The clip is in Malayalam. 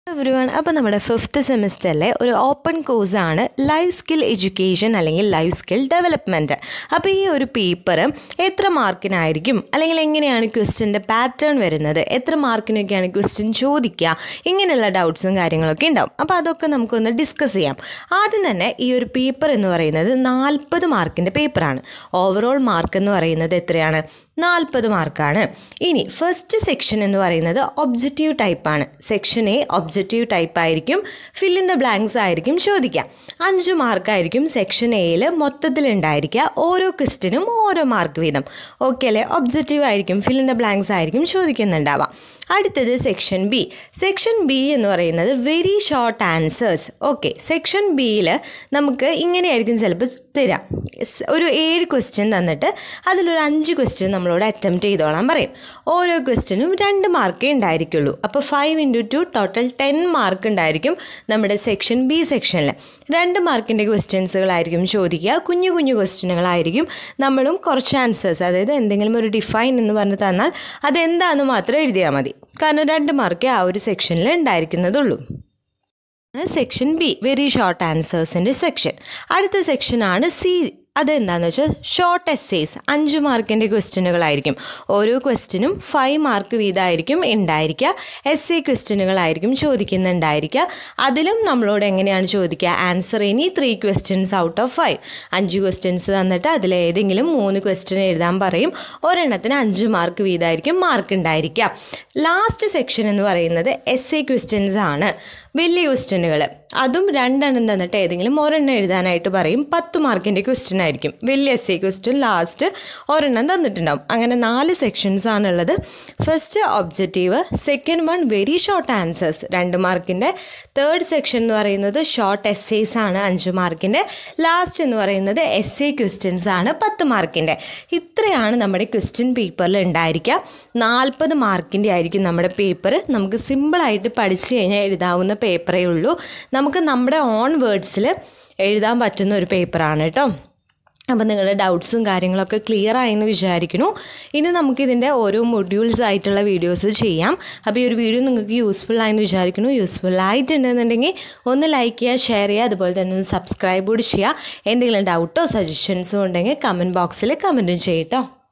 എവരി വൺ അപ്പോൾ നമ്മുടെ ഫിഫ്ത്ത് സെമിസ്റ്ററിലെ ഒരു ഓപ്പൺ കോഴ്സാണ് ലൈഫ് സ്കിൽ എഡ്യൂക്കേഷൻ അല്ലെങ്കിൽ ലൈഫ് സ്കിൽ ഡെവലപ്മെൻറ്റ് അപ്പോൾ ഈ ഒരു പേപ്പർ എത്ര മാർക്കിനായിരിക്കും അല്ലെങ്കിൽ എങ്ങനെയാണ് ക്വസ്റ്റ്യൻ്റെ പാറ്റേൺ വരുന്നത് എത്ര മാർക്കിനൊക്കെയാണ് ക്വസ്റ്റ്യൻ ചോദിക്കുക ഇങ്ങനെയുള്ള ഡൗട്ട്സും കാര്യങ്ങളൊക്കെ ഉണ്ടാവും അപ്പോൾ അതൊക്കെ നമുക്കൊന്ന് ഡിസ്കസ് ചെയ്യാം ആദ്യം തന്നെ ഈ ഒരു പേപ്പർ എന്ന് പറയുന്നത് നാൽപ്പത് മാർക്കിൻ്റെ പേപ്പറാണ് ഓവറോൾ മാർക്ക് എന്ന് പറയുന്നത് എത്രയാണ് നാൽപ്പത് മാർക്കാണ് ഇനി ഫസ്റ്റ് സെക്ഷൻ എന്ന് പറയുന്നത് ഒബ്ജക്റ്റീവ് ടൈപ്പാണ് സെക്ഷൻ എ ഒബ്ജക്റ്റീവ് ടൈപ്പ് ആയിരിക്കും ഫിൽ ഇൻ ദ ബ്ലാങ്ക്സ് ആയിരിക്കും ചോദിക്കുക അഞ്ച് മാർക്കായിരിക്കും സെക്ഷൻ എയിൽ മൊത്തത്തിൽ ഉണ്ടായിരിക്കുക ഓരോ ക്വസ്റ്റിനും ഓരോ മാർക്ക് വീതം ഓക്കെ അല്ലേ ഒബ്ജക്റ്റീവ് ആയിരിക്കും ഫിൽ ഇൻ ദ ബ്ലാങ്ക്സ് ആയിരിക്കും ചോദിക്കുന്നുണ്ടാവാം അടുത്തത് സെക്ഷൻ ബി സെക്ഷൻ ബി എന്ന് പറയുന്നത് very short answers okay section ബിയിൽ നമുക്ക് ഇങ്ങനെയായിരിക്കും ചിലപ്പോൾ തരാം സ് ഒരു ഏഴ് ക്വസ്റ്റ്യൻ തന്നിട്ട് അതിലൊരു അഞ്ച് ക്വസ്റ്റ്യൻ നമ്മളോട് അറ്റംപ്റ്റ് ചെയ്തോളാൻ പറയും ഓരോ ക്വസ്റ്റ്യനും രണ്ട് മാർക്കേ ഉണ്ടായിരിക്കുള്ളൂ അപ്പോൾ five into two total ten mark ഉണ്ടായിരിക്കും നമ്മുടെ സെക്ഷൻ ബി സെക്ഷനിൽ രണ്ട് മാർക്കിൻ്റെ ക്വസ്റ്റ്യൻസുകളായിരിക്കും ചോദിക്കുക കുഞ്ഞു കുഞ്ഞു ക്വസ്റ്റ്യനുകളായിരിക്കും നമ്മളും കുറച്ച് ആൻസേഴ്സ് അതായത് എന്തെങ്കിലും ഒരു ഡിഫൈൻ എന്ന് പറഞ്ഞ് തന്നാൽ അതെന്താണെന്ന് മാത്രം എഴുതിയാൽ മതി കാരണം രണ്ട് മാർക്കേ ആ ഒരു സെക്ഷനിൽ ഉണ്ടായിരിക്കുന്നതുള്ളൂ സെക്ഷൻ ബി വെരി ഷോർട്ട് ആൻസേഴ്സിൻ്റെ സെക്ഷൻ അടുത്ത സെക്ഷനാണ് സി അതെന്താണെന്ന് വെച്ചാൽ ഷോർട്ട് എസ്സേസ് അഞ്ച് മാർക്കിൻ്റെ ക്വസ്റ്റ്യനുകളായിരിക്കും ഓരോ ക്വസ്റ്റ്യനും ഫൈവ് മാർക്ക് വീതമായിരിക്കും ഉണ്ടായിരിക്കുക എസ് എ ക്വസ്റ്റ്യനുകളായിരിക്കും ചോദിക്കുന്നുണ്ടായിരിക്കുക അതിലും നമ്മളോട് എങ്ങനെയാണ് ചോദിക്കുക answer any three questions out of five അഞ്ച് ക്വസ്റ്റ്യൻസ് തന്നിട്ട് അതിലേതെങ്കിലും മൂന്ന് ക്വസ്റ്റ്യൻ എഴുതാൻ പറയും ഒരെണ്ണത്തിന് അഞ്ച് മാർക്ക് വീതമായിരിക്കും മാർക്ക് ഉണ്ടായിരിക്കുക ലാസ്റ്റ് സെക്ഷൻ എന്ന് പറയുന്നത് എസ് എ ക്വസ്റ്റ്യൻസ് ആണ് വലിയ ക്വസ്റ്റ്യനുകൾ അതും രണ്ടെണ്ണം തന്നിട്ട് ഏതെങ്കിലും ഒരെണ്ണം എഴുതാനായിട്ട് പറയും പത്ത് മാർക്കിൻ്റെ ക്വസ്റ്റ്യൻ ആയിരിക്കും വലിയ എസ് എ ക്വസ്റ്റ്യൻ ലാസ്റ്റ് ഒരെണ്ണം തന്നിട്ടുണ്ടാവും അങ്ങനെ നാല് സെക്ഷൻസ് ആണുള്ളത് first objective second one very short answers രണ്ട് മാർക്കിൻ്റെ തേർഡ് സെക്ഷൻ എന്ന് പറയുന്നത് ഷോർട്ട് എസ്സേസ് ആണ് അഞ്ച് മാർക്കിൻ്റെ ലാസ്റ്റ് എന്ന് പറയുന്നത് എസ് എ ക്വസ്റ്റ്യൻസ് ആണ് പത്ത് മാർക്കിൻ്റെ ഇത്രയാണ് നമ്മുടെ ക്വസ്റ്റ്യൻ പേപ്പറിൽ ഉണ്ടായിരിക്കുക നാൽപ്പത് മാർക്കിൻ്റെ ആയിരിക്കും നമ്മുടെ പേപ്പർ നമുക്ക് സിമ്പിളായിട്ട് പഠിച്ചു കഴിഞ്ഞാൽ എഴുതാവുന്ന പേപ്പറേ ഉള്ളൂ നമുക്ക് നമ്മുടെ ഓൺ വേർഡ്സിൽ എഴുതാൻ പറ്റുന്ന ഒരു പേപ്പറാണ് കേട്ടോ അപ്പോൾ നിങ്ങളുടെ ഡൗട്ട്സും കാര്യങ്ങളൊക്കെ ക്ലിയർ ആയെന്ന് വിചാരിക്കുന്നു ഇനി നമുക്കിതിൻ്റെ ഓരോ മൊഡ്യൂൾസ് ആയിട്ടുള്ള വീഡിയോസ് ചെയ്യാം അപ്പോൾ ഈ ഒരു വീഡിയോ നിങ്ങൾക്ക് യൂസ്ഫുൾ ആയെന്ന് വിചാരിക്കുന്നു യൂസ്ഫുൾ ആയിട്ടുണ്ടെന്നുണ്ടെങ്കിൽ ഒന്ന് ലൈക്ക് ചെയ്യുക ഷെയർ ചെയ്യുക അതുപോലെ തന്നെ ഒന്ന് സബ്സ്ക്രൈബ് കൂടി ചെയ്യുക എന്തെങ്കിലും ഡൗട്ടോ സജഷൻസോ ഉണ്ടെങ്കിൽ കമൻറ്റ് ബോക്സിൽ കമൻറ്റും ചെയ്യട്ടോ